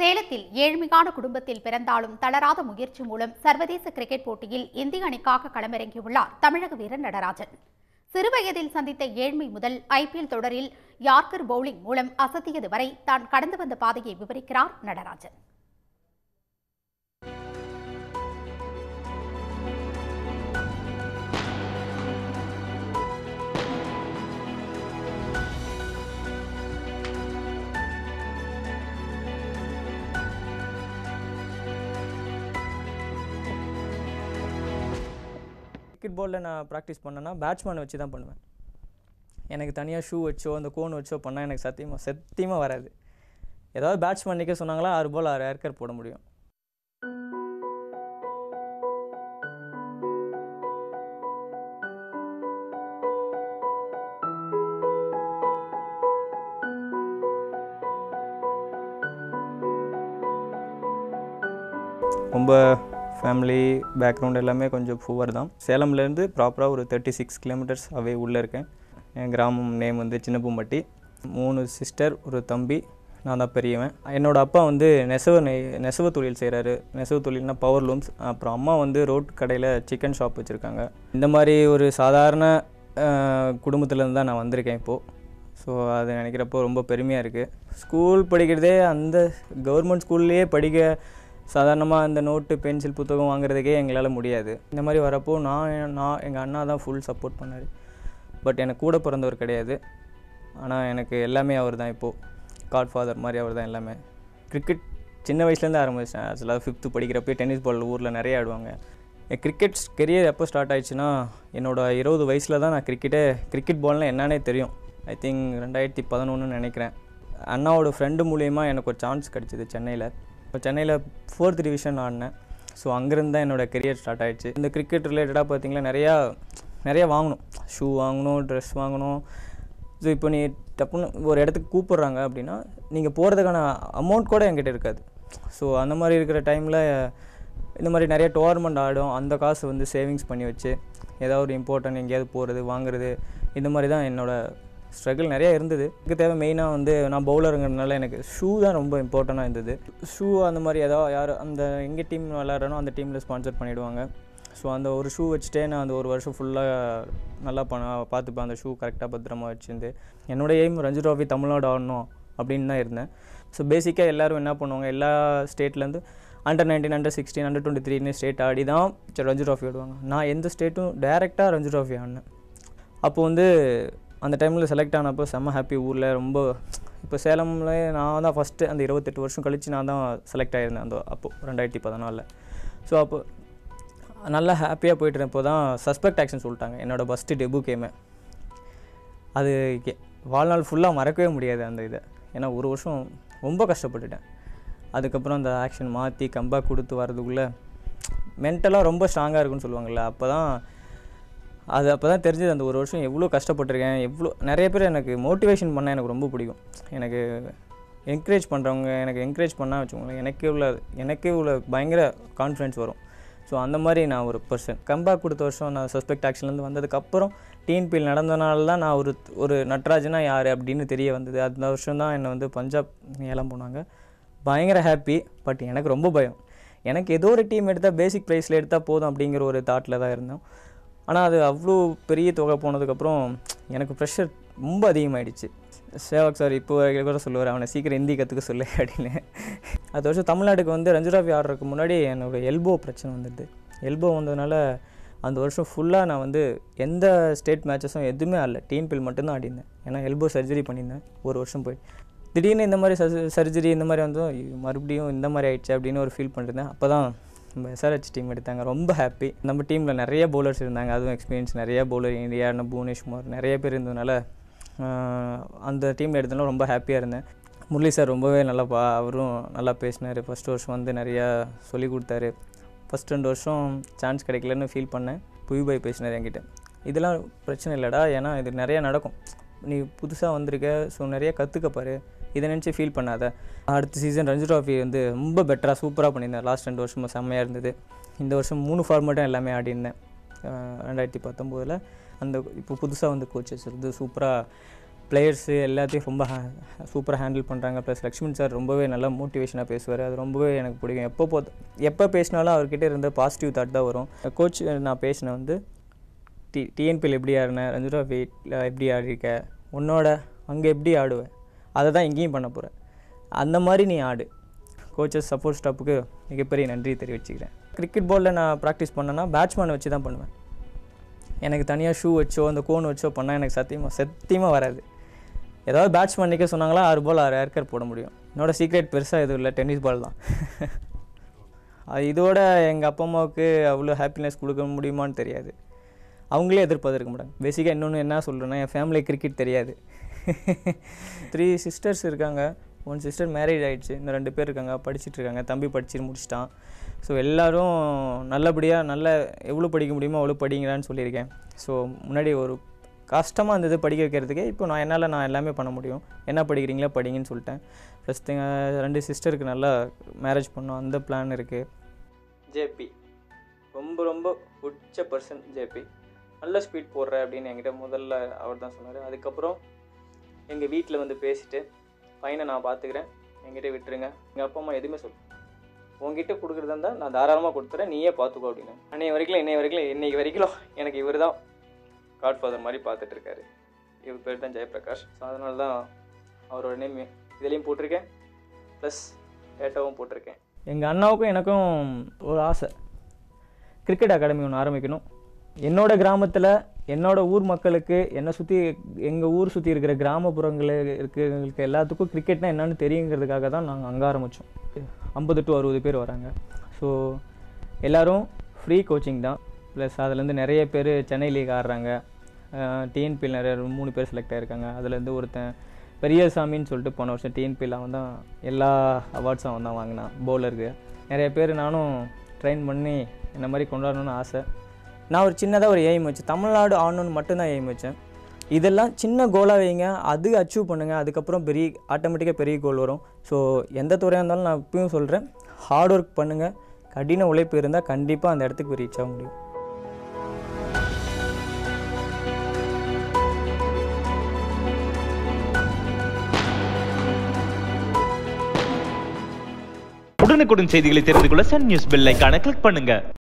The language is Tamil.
சேலத்தில் ஏழ்மையான குடும்பத்தில் பிறந்தாலும் தளராத முயற்சி மூலம் சர்வதேச கிரிக்கெட் போட்டியில் இந்திய அணிக்காக களமிறங்கியுள்ளார் தமிழக வீரர் நடராஜன் சிறுவயதில் சந்தித்த ஏழ்மை முதல் ஐபிஎல் தொடரில் யார்கர் பவுலிங் மூலம் அசத்தியது வரை தான் கடந்து வந்த பாதையை விவரிக்கிறார் நடராஜன் கிரிக்கெட் பாலில் நான் ப்ராக்டிஸ் பண்ணேன்னா பேட்ஸ்மேன் வச்சு தான் பண்ணுவேன் எனக்கு தனியாக ஷூ வச்சோ அந்த கோன் வச்சோ பண்ணால் எனக்கு சத்தியமாக சத்தியமாக வராது ஏதாவது பேட்ஸ்மேன் நிற்க சொன்னாங்களா ஆறு பால் ஆறு ஏர்க்கர் போட முடியும் ரொம்ப ஃபேமிலி பேக்ரவுண்ட் எல்லாமே கொஞ்சம் புவர் தான் சேலம்லேருந்து ப்ராப்பராக ஒரு தேர்ட்டி சிக்ஸ் கிலோமீட்டர்ஸ் அவே உள்ளே இருக்கேன் என் கிராமம் நேம் வந்து சின்னப்பூம்பட்டி மூணு சிஸ்டர் ஒரு தம்பி நான் தான் பெரியவன் என்னோட அப்பா வந்து நெசவு நெய் நெசவு தொழில் செய்கிறாரு நெசவு தொழில்னா பவர் லூம்ஸ் அப்புறம் அம்மா வந்து ரோட் கடையில் சிக்கன் ஷாப் வச்சுருக்காங்க இந்த மாதிரி ஒரு சாதாரண குடும்பத்துலேருந்து தான் நான் வந்திருக்கேன் இப்போது ஸோ அது நினைக்கிறப்போ ரொம்ப பெருமையாக இருக்குது ஸ்கூல் படிக்கிறதே அந்த கவர்மெண்ட் ஸ்கூல்லையே படிக்க சாதாரணமாக இந்த நோட்டு பென்சில் புத்தகம் வாங்குறதுக்கே எங்களால் முடியாது இந்த மாதிரி வரப்போ நான் நான் எங்கள் அண்ணா தான் ஃபுல் சப்போர்ட் பண்ணார் பட் எனக்கு கூட பிறந்தவர் கிடையாது ஆனால் எனக்கு எல்லாமே அவர் தான் இப்போது காட் ஃபாதர் மாதிரி அவர் தான் எல்லாமே கிரிக்கெட் சின்ன வயசுலேருந்து ஆரம்பித்தேன் ஆக்சுவலாக ஃபிஃப்த்து படிக்கிறப்போ டென்னிஸ் பால் ஊரில் நிறைய ஆடுவாங்க என் கிரிக்கெட் கெரியர் எப்போ ஸ்டார்ட் ஆயிடுச்சுன்னா என்னோடய இருபது வயசில் தான் நான் கிரிக்கெட்டே கிரிக்கெட் பால்னால் என்னன்னே தெரியும் ஐ திங்க் ரெண்டாயிரத்தி பதினொன்றுன்னு நினைக்கிறேன் அண்ணாவோட ஃப்ரெண்டு மூலியமாக எனக்கு ஒரு சான்ஸ் கிடச்சிது சென்னையில் இப்போ சென்னையில் ஃபோர்த் டிவிஷன் ஆடினேன் ஸோ அங்கேருந்து தான் என்னோடய கெரியர் ஸ்டார்ட் ஆயிடுச்சு இந்த கிரிக்கெட் ரிலேட்டடாக பார்த்தீங்கன்னா நிறையா நிறையா வாங்கணும் ஷூ வாங்கணும் ட்ரெஸ் வாங்கணும் ஸோ இப்போ நீ டப்புன்னு ஒரு இடத்துக்கு கூப்பிட்றாங்க அப்படின்னா நீங்கள் போகிறதுக்கான அமௌண்ட் கூட என்கிட்ட இருக்காது ஸோ அந்த மாதிரி இருக்கிற டைமில் இந்த மாதிரி நிறைய டோர்னமெண்ட் ஆடும் அந்த காசு வந்து சேவிங்ஸ் பண்ணி வச்சு ஏதாவது ஒரு இம்பார்ட்டன்ட் எங்கேயாவது போகிறது வாங்குறது இந்த மாதிரி தான் என்னோடய ஸ்ட்ரகிள் நிறையா இருந்தது இதுக்கு தேவை மெயினாக வந்து நான் பவுலருங்கிறதுனால எனக்கு ஷூ தான் ரொம்ப இம்பார்ட்டண்ட்டாக இருந்தது ஷூ அந்த மாதிரி ஏதாவது யார் அந்த எங்கே டீம் விளாட்றனோ அந்த டீமில் ஸ்பான்சர் பண்ணிவிடுவாங்க ஸோ அந்த ஒரு ஷூ வச்சுட்டே நான் அந்த ஒரு வருஷம் ஃபுல்லாக நல்லா பண்ண பார்த்துப்பேன் அந்த ஷூ கரெக்டாக பத்திரமா வச்சுருந்து என்னோட எய்ம் ரஞ்சி ட்ராஃபி தமிழ்நாடு ஆடணும் அப்படின்னு தான் இருந்தேன் ஸோ பேசிக்காக எல்லோரும் என்ன பண்ணுவாங்க எல்லா ஸ்டேட்லேருந்து under nineteen under sixteen under twenty த்ரீன்னு ஸ்டேட் ஆடி தான் ரஞ்சி ட்ராஃபி ஆடுவாங்க நான் எந்த ஸ்டேட்டும் டேரெக்டாக ரஞ்சி ட்ராஃபி ஆடினேன் அப்போ வந்து அந்த டைமில் செலக்ட் ஆனப்போ செம்ம ஹாப்பி ஊரில் ரொம்ப இப்போ சேலமில் நான் தான் ஃபஸ்ட்டு அந்த இருபத்தெட்டு வருஷம் கழித்து நான் தான் செலக்ட் ஆகியிருந்தேன் அந்த அப்போது ரெண்டாயிரத்தி பதினாலில் ஸோ அப்போ நல்லா ஹாப்பியாக போயிட்டு இருப்போ தான் சஸ்பெக்ட் ஆக்ஷன் சொல்லிட்டாங்க என்னோடய ஃபஸ்ட்டு டெபு கேமை அது கே- வாழ்நாள் ஃபுல்லாக மறக்கவே முடியாது அந்த இதை ஏன்னா ஒரு வருஷம் ரொம்ப கஷ்டப்பட்டுட்டேன் அதுக்கப்புறம் அந்த ஆக்ஷன் மாற்றி கம்பேக் கொடுத்து வரதுக்குள்ளே மென்டலாக ரொம்ப ஸ்ட்ராங்காக இருக்குன்னு சொல்லுவாங்கள்ல அப்போ தான் அது அப்போ தான் தெரிஞ்சது அந்த ஒரு வருஷம் எவ்வளோ கஷ்டப்பட்டிருக்கேன் எவ்வளோ நிறைய பேர் எனக்கு மோட்டிவேஷன் பண்ண எனக்கு ரொம்ப பிடிக்கும் எனக்கு என்கரேஜ் பண்ணுறவங்க எனக்கு என்கரேஜ் பண்ணால் வச்சுக்கோங்களேன் எனக்கே உள்ள எனக்கே உள்ள பயங்கர கான்ஃபிடென்ஸ் வரும் ஸோ அந்த மாதிரி நான் ஒரு பர்சன் கம்பேக் கொடுத்த வருஷம் நான் சஸ்பெக்ட் ஆக்ஷன்லேருந்து வந்ததுக்கப்புறம் டிஎன்பியில் நடந்தனால தான் நான் ஒரு ஒரு நட்ராஜனா யார் அப்படின்னு தெரிய வந்தது அந்த வருஷம் தான் என்னை வந்து பஞ்சாப் ஏலம் போனாங்க பயங்கர ஹாப்பி பட் எனக்கு ரொம்ப பயம் எனக்கு ஏதோ ஒரு டீம் எடுத்தால் பேசிக் ப்ரைஸில் எடுத்தால் போதும் அப்படிங்கிற ஒரு தாட்டில் தான் இருந்தோம் ஆனால் அது அவ்வளோ பெரிய தொகை போனதுக்கப்புறம் எனக்கு ப்ரெஷர் ரொம்ப அதிகமாகிடுச்சு சேவக் சார் இப்போ வரைக்கும் கூட சொல்லுவார் அவனை சீக்கிரம் ஹிந்தி கற்றுக்க சொல்லு அப்படின்னு அது வருஷம் தமிழ்நாட்டுக்கு வந்து ரஞ்சிராஃபி ஆடுறதுக்கு முன்னாடி என்னோட எல்போ பிரச்சனை வந்துடுது எல்போ வந்ததுனால அந்த வருஷம் ஃபுல்லாக நான் வந்து எந்த ஸ்டேட் மேட்சஸும் எதுவுமே ஆடல டிஎன்பிஎல் மட்டும்தான் ஆடிருந்தேன் ஏன்னா எல்போ சர்ஜரி பண்ணியிருந்தேன் ஒரு வருஷம் போய் திடீர்னு இந்த மாதிரி சர்ஜரி இந்த மாதிரி வந்து ஐயோ, மறுபடியும் இந்த மாதிரி ஆயிடுச்சு அப்படின்னு ஒரு ஃபீல் பண்ணிருந்தேன் அப்போ தான் நம்ம எஸ்ஆர்ஹெச் டீம் எடுத்தாங்க ரொம்ப ஹாப்பி நம்ம டீமில் நிறைய பவுலர்ஸ் இருந்தாங்க அதுவும் எக்ஸ்பீரியன்ஸ் நிறைய பவுலர் இந்தியா புவனேஷ்குமார் நிறைய பேர் இருந்ததுனால ஆஹ், அந்த டீமில் எடுத்தனால ரொம்ப ஹாப்பியாக இருந்தேன் முரளி சார் ரொம்பவே நல்லா பா அவரும் நல்லா பேசினார் ஃபஸ்ட் வருஷம் வந்து நிறையா சொல்லி கொடுத்தாரு ஃபஸ்ட் ரெண்டு வருஷம் சான்ஸ் கிடைக்கலன்னு ஃபீல் பண்ணேன் புய்பாய் பேசினார் என்கிட்ட இதெல்லாம் பிரச்சனை இல்லைடா ஏன்னா இது நிறையா நடக்கும் நீ புதுசாக வந்திருக்க ஸோ நிறைய கற்றுக்க பாரு இதை நினச்சி ஃபீல் பண்ணாத அடுத்த சீசன் ரஞ்சி ட்ராஃபி வந்து ரொம்ப பெட்டராக சூப்பராக பண்ணியிருந்தேன் லாஸ்ட் ரெண்டு வருஷமாக செம்மையாக இருந்தது இந்த வருஷம் மூணு ஃபார்மேட்டும் எல்லாமே ஆடியிருந்தேன் அஹ் ரெண்டாயிரத்தி பத்தொம்போதில் அந்த இப்போ புதுசாக வந்து கோச்சஸ் இருந்து சூப்பராக பிளேயர்ஸு எல்லாத்தையும் ரொம்ப சூப்பராக ஹேண்டில் பண்ணுறாங்க ப்ளஸ் லக்ஷ்மண் சார் ரொம்பவே நல்லா மோட்டிவேஷனாக பேசுவார் அது ரொம்பவே எனக்கு பிடிக்கும் எப்போ போ எப்போ பேசினாலும் அவர்கிட்ட இருந்த பாசிட்டிவ் தாட் தான் வரும் கோச் நான் பேசினேன் வந்து டி டிஎன்பியில் எப்படி ஆடின ரஞ்சிரா வெயிட்டில் எப்படி ஆடிருக்க உன்னோட அங்கே எப்படி ஆடுவேன் அதை தான் இங்கேயும் பண்ண போகிறேன் அந்த மாதிரி நீ ஆடு கோச்சஸ் சப்போர்ட் ஸ்டாப்புக்கு மிகப்பெரிய நன்றி தெரிவிச்சுக்கிறேன் கிரிக்கெட் பாலில் நான் ப்ராக்டிஸ் பண்ணேன்னா பேட்ஸ்மேனை வச்சு தான் பண்ணுவேன் எனக்கு தனியாக ஷூ வச்சோ அந்த கோன் வச்சோ பண்ணால் எனக்கு சத்தியமாக சத்தியமாக வராது ஏதாவது பேட்ஸ்மேன் நிற்க சொன்னாங்களா ஆறு பால் ஆறு ஏர்க்கர் போட முடியும் என்னோட சீக்ரெட் பெருசாக எதுவும் இல்லை டென்னிஸ் பால் தான் அது இதோட எங்கள் அப்பா அம்மாவுக்கு அவ்வளோ ஹாப்பினஸ் கொடுக்க முடியுமான்னு தெரியாது அவங்களே எதிர்பார்த்துருக்க மாட்டாங்க பேசிக்காக இன்னொன்று என்ன சொல்கிறேன்னா என் ஃபேமிலி கிரிக்கெட் தெரியாது த்ரீ சிஸ்டர்ஸ் இருக்காங்க ஒன் சிஸ்டர் மேரேஜ் ஆகிடுச்சு இன்னும் ரெண்டு பேர் இருக்காங்க படிச்சுட்டு இருக்காங்க தம்பி படிச்சு முடிச்சிட்டான் ஸோ எல்லோரும் நல்லபடியாக நல்ல எவ்வளோ படிக்க முடியுமோ அவ்வளோ படிங்களான்னு சொல்லியிருக்கேன் ஸோ முன்னாடி ஒரு கஷ்டமாக இருந்தது படிக்க வைக்கிறதுக்கே இப்போ நான் என்னால் நான் எல்லாமே பண்ண முடியும் என்ன படிக்கிறீங்களோ படிங்கன்னு சொல்லிட்டேன் ப்ளஸ் ரெண்டு சிஸ்டருக்கு நல்லா மேரேஜ் பண்ணோம் அந்த பிளான் இருக்குது ஜேபி ரொம்ப ரொம்ப உச்ச பர்சன் ஜேபி நல்ல ஸ்பீட் போடுற அப்படின்னு என்கிட்ட முதல்ல அவர் தான் சொன்னார் அதுக்கப்புறம் எங்கள் வீட்டில் வந்து பேசிட்டு பையனை நான் பார்த்துக்கிறேன் என்கிட்ட விட்டுருங்க எங்கள் அப்பா அம்மா எதுவுமே சொல் உங்ககிட்ட கொடுக்குறதா இருந்தால் நான் தாராளமாக கொடுத்துறேன் நீயே பார்த்துக்கோ அப்படின்னு அன்னைய வரைக்கும் இன்னைய வரைக்கும் இன்னைக்கு வரைக்கும் எனக்கு இவர் தான் காட்ஃபாதர் மாதிரி பார்த்துட்டு இருக்காரு இவர் பேர் தான் ஜெயபிரகாஷ் ஸோ அதனால தான் அவரோட நேம் இதுலேயும் போட்டிருக்கேன் ப்ளஸ் டேட்டாவும் போட்டிருக்கேன் எங்கள் அண்ணாவுக்கும் எனக்கும் ஒரு ஆசை கிரிக்கெட் அகாடமி ஒன்று ஆரம்பிக்கணும் என்னோட கிராமத்தில் என்னோட ஊர் மக்களுக்கு என்னை சுற்றி எங்கள் ஊர் சுற்றி இருக்கிற கிராமப்புறங்களில் இருக்கிறவங்களுக்கு எல்லாத்துக்கும் கிரிக்கெட்னா என்னன்னு தெரியுங்கிறதுக்காக தான் நாங்கள் அங்கே ஆரம்பித்தோம் ஐம்பது டு அறுபது பேர் வராங்க ஸோ எல்லோரும் ஃப்ரீ கோச்சிங் தான் ப்ளஸ் அதுலேருந்து நிறைய பேர் சென்னை லீக் ஆடுறாங்க டிஎன்பியில் நிறைய ஒரு மூணு பேர் செலக்ட் ஆகிருக்காங்க அதுலேருந்து ஒருத்தன் பெரியசாமின்னு சொல்லிட்டு போன வருஷம் டிஎன்பியில் அவன் தான் எல்லா அவார்ட்ஸும் அவன் தான் வாங்கினான் பவுலருக்கு நிறைய பேர் நானும் ட்ரெயின் பண்ணி இந்த மாதிரி கொண்டாடணும்னு ஆசை நான் ஒரு சின்னதாக ஒரு எய்ம் வச்சேன் தமிழ்நாடு ஆடணும்னு மட்டும்தான் எய்ம் வச்சேன் இதெல்லாம் சின்ன கோலாக வைங்க அது அச்சீவ் பண்ணுங்கள் அதுக்கப்புறம் பெரிய ஆட்டோமேட்டிக்காக பெரிய கோல் வரும் ஸோ எந்த துறையாக இருந்தாலும் நான் இப்பயும் சொல்கிறேன் ஹார்ட் ஒர்க் பண்ணுங்கள் கடின உழைப்பு இருந்தால் கண்டிப்பாக அந்த இடத்துக்கு ரீச் ஆக முடியும் உடனுக்குடன் செய்திகளை தெரிந்து கொள்ள சன் நியூஸ் பெல் ஐகானை கிளிக் பண்ணுங்க